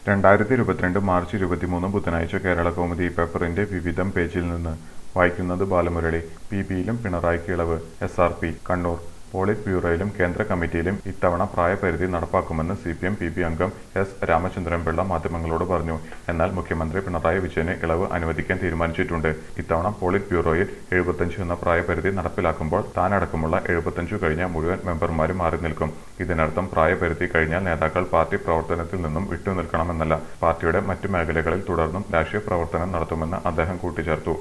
രണ്ടായിരത്തി ഇരുപത്തിരണ്ട് മാർച്ച് ഇരുപത്തിമൂന്ന് ബുധനാഴ്ച കേരള കൗമുദി പേപ്പറിന്റെ വിവിധം പേജിൽ നിന്ന് വായിക്കുന്നത് ബാലമുരളി പി ബിയിലും പിണറായിക്ക് ഇളവ് S R P Kannur polit ബ്യൂറോയിലും കേന്ദ്ര കമ്മിറ്റിയിലും ഇത്തവണ പ്രായപരിധി നടപ്പാക്കുമെന്ന് C P M P B അംഗം എസ് രാമചന്ദ്രൻപിള്ള മാധ്യമങ്ങളോട് പറഞ്ഞു എന്നാൽ മുഖ്യമന്ത്രി പിണറായി വിജയന് ഇളവ് അനുവദിക്കാൻ തീരുമാനിച്ചിട്ടുണ്ട് ഇത്തവണ പോളിറ്റ് ബ്യൂറോയിൽ എഴുപത്തഞ്ച് എന്ന പ്രായപരിധി നടപ്പിലാക്കുമ്പോൾ താനടക്കമുള്ള എഴുപത്തഞ്ചു കഴിഞ്ഞ മുഴുവൻ മെമ്പർമാരും മാറി നിൽക്കും ഇതിനർത്ഥം പ്രായപരിധി കഴിഞ്ഞാൽ നേതാക്കൾ പാർട്ടി പ്രവർത്തനത്തിൽ നിന്നും വിട്ടുനിൽക്കണമെന്നല്ല പാർട്ടിയുടെ മറ്റു മേഖലകളിൽ തുടർന്നും രാഷ്ട്രീയ പ്രവർത്തനം നടത്തുമെന്ന് അദ്ദേഹം കൂട്ടിച്ചേർത്തു